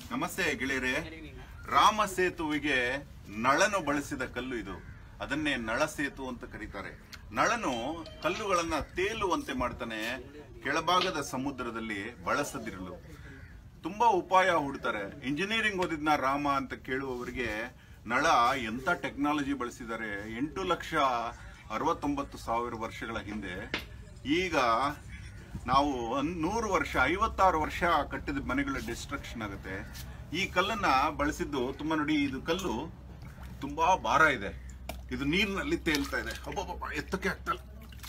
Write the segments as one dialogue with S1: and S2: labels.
S1: ನಮಸ್ತೆ ಗೆಳೆಯರೆ ರಾಮ ಸೇತುವಿಗೆ ನಳನು ಬಳಸಿದ ಕಲ್ಲು ಇದು ಅದನ್ನೇ ನಳ ಸೇತು ಅಂತ ಕರೀತಾರೆ ನಳನು ಕಲ್ಲುಗಳನ್ನ ತೇಲುವಂತೆ ಮಾಡ್ತಾನೆ ಕೆಳಭಾಗದ ಸಮುದ್ರದಲ್ಲಿ ಬಳಸದಿರಲು ತುಂಬಾ ಉಪಾಯ ಹುಡ್ತಾರೆ ಇಂಜಿನಿಯರಿಂಗ್ ಓದಿದ್ನ ರಾಮ ಅಂತ ಕೇಳುವವರಿಗೆ ನಳ ಎಂತ ಟೆಕ್ನಾಲಜಿ ಬಳಸಿದ್ದಾರೆ ಎಂಟು ಲಕ್ಷ ಅರವತ್ತೊಂಬತ್ತು ಸಾವಿರ ವರ್ಷಗಳ ಹಿಂದೆ ಈಗ ನಾವು ಒಂದ್ ನೂರು ವರ್ಷ ಐವತ್ತಾರು ವರ್ಷ ಕಟ್ಟಿದ ಮನೆಗಳ ಡಿಸ್ಟ್ರಕ್ಷನ್ ಆಗುತ್ತೆ ಈ ಕಲ್ಲನ್ನ ಬಳಸಿದ್ದು ತುಂಬಾ ನೋಡಿ ಇದು ಕಲ್ಲು ತುಂಬಾ ಭಾರ ಇದೆ ಇದು ನೀರಿನಲ್ಲಿ ತೇಲ್ತಾ ಇದೆ ಒಬ್ಬೊಬ್ಬ ಎತ್ತಕ್ಕೆ ಆಗ್ತಲ್ಲ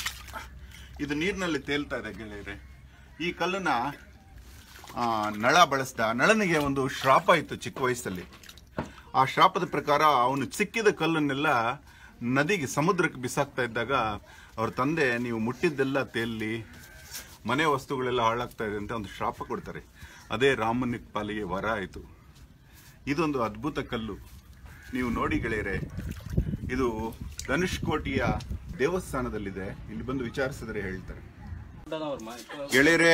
S1: ಇದು ನೀರಿನಲ್ಲಿ ತೇಲ್ತಾ ಇದೆ ಗೆಳೆಯರೆ ಈ ಕಲ್ಲನ್ನ ಆ, ನಳ ಬಳಸ್ದ ನಳನಿಗೆ ಒಂದು ಶ್ರಾಪ ಇತ್ತು ಚಿಕ್ಕ ವಯಸ್ಸಲ್ಲಿ ಆ ಶ್ರಾಪದ ಪ್ರಕಾರ ಅವನು ಸಿಕ್ಕಿದ ಕಲ್ಲನ್ನೆಲ್ಲ ನದಿಗೆ ಸಮುದ್ರಕ್ಕೆ ಬಿಸಾಕ್ತಾ ಇದ್ದಾಗ ಅವ್ರ ತಂದೆ ನೀವು ಮುಟ್ಟಿದ್ದೆಲ್ಲ ತೇಲಿ ಮನೆ ವಸ್ತುಗಳೆಲ್ಲ ಹಾಳಾಗ್ತಾ ಇದೆ ಅಂತ ಒಂದು ಶ್ರಾಪ ಕೊಡ್ತಾರೆ ಅದೇ ರಾಮನ ಪಾಲಿಗೆ ವರ ಆಯಿತು ಇದೊಂದು ಅದ್ಭುತ ಕಲ್ಲು ನೀವು ನೋಡಿ ಗೆಳೆಯರೆ ಇದು ಧನುಷ್ಕೋಟಿಯ ದೇವಸ್ಥಾನದಲ್ಲಿದೆ ಇಲ್ಲಿ ಬಂದು ವಿಚಾರಿಸಿದ್ರೆ ಹೇಳ್ತಾರೆ ಗೆಳೆಯರೆ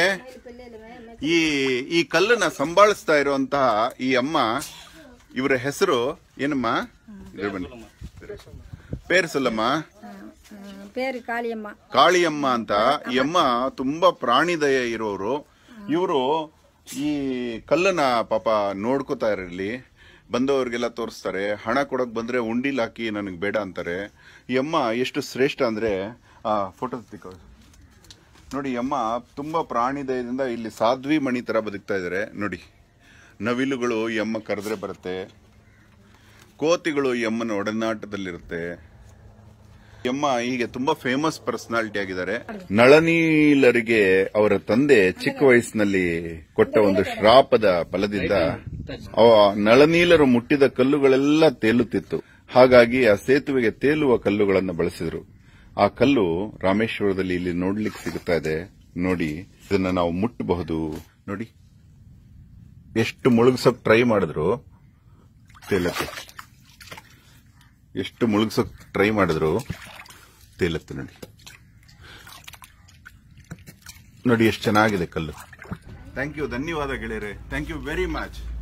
S1: ಈ ಈ ಕಲ್ಲನ್ನ ಸಂಭಾಳಿಸ್ತಾ ಇರುವಂತಹ ಈ ಅಮ್ಮ ಇವರ ಹೆಸರು ಏನಮ್ಮ ಇದ್ರ ಬನ್ನಿ. ಪೇರು ಸಲ್ಲಮ್ಮ
S2: பேரு காளியம்மா
S1: ಕಾಳಿಯಮ್ಮ ಅಂತ ಈ ಅಮ್ಮ ತುಂಬಾ ಪ್ರಾಣಿದಯ ಇರೋರು ಇವರು ಈ ಕಲ್ಲನ್ನ ಪಾಪ ನೋಡ್ಕೋತಾ ಇರಲಿ ಬಂದವರಿಗೆಲ್ಲ ತೋರಿಸ್ತಾರೆ ಹಣ ಕೊಡಕ್ ಬಂದ್ರೆ ಉಂಡಿಲ್ ಹಾಕಿ ನನಗೆ ಬೇಡ ಅಂತಾರೆ ಈ ಅಮ್ಮ ಎಷ್ಟು ಶ್ರೇಷ್ಠ ಅಂದ್ರೆ ಆ ಫೋಟೋ ತಿಕ್ಕೋ ನೋಡಿ ಈ ಅಮ್ಮ ತುಂಬಾ ಪ್ರಾಣಿದಯದಿಂದ ಇಲ್ಲಿ ಸಾಧ್ವಿ ಮಣಿ ತರ ಬದುಕ್ತಾ ಇದ್ದಾರೆ ನೋಡಿ ನವಿಲುಗಳು ಈ ಅಮ್ಮ ಕರೆದ್ರೆ ಬರುತ್ತೆ ಕೋತಿಗಳು ಈ ಅಮ್ಮನ ಒಡನಾಟದಲ್ಲಿರುತ್ತೆ ಈ ಅಮ್ಮ ಹೀಗೆ ತುಂಬಾ ಫೇಮಸ್ ಪರ್ಸನಾಲಿಟಿ ಆಗಿದ್ದಾರೆ ನಳನೀಲರಿಗೆ ಅವರ ತಂದೆ ಚಿಕ್ಕ ವಯಸ್ಸಿನಲ್ಲಿ ಕೊಟ್ಟ ಒಂದು ಶ್ರಾಪದ ಫಲದಿಂದ ಅವ ನಳನೀಲರು ಮುಟ್ಟಿದ ಕಲ್ಲುಗಳೆಲ್ಲ ತೇಲುತ್ತಿತ್ತು ಹಾಗಾಗಿ ಆ ಸೇತುವೆಗೆ ತೇಲುವ ಕಲ್ಲುಗಳನ್ನು ಬಳಸಿದ್ರು ಆ ಕಲ್ಲು ರಾಮೇಶ್ವರದಲ್ಲಿ ಇಲ್ಲಿ ನೋಡ್ಲಿಕ್ಕೆ ಸಿಗುತ್ತಾ ಇದೆ ನೋಡಿ ಇದನ್ನ ನಾವು ಮುಟ್ಟಬಹುದು ನೋಡಿ ಎಷ್ಟು ಮುಳುಗ್ಸೋಕ್ ಟ್ರೈ ಮಾಡಿದ್ರು ತೇಲತ್ತೆ ಎಷ್ಟು ಮುಳುಗ್ಸೋಕ್ ಟ್ರೈ ಮಾಡಿದ್ರು ತೇಲತ್ತೆ ನೋಡಿ ನೋಡಿ ಎಷ್ಟು ಚೆನ್ನಾಗಿದೆ ಕಲ್ಲು ಥ್ಯಾಂಕ್ ಯು ಧನ್ಯವಾದ ಗೆಳೆಯರೆ ಥ್ಯಾಂಕ್ ಯು ವೆರಿ ಮಚ್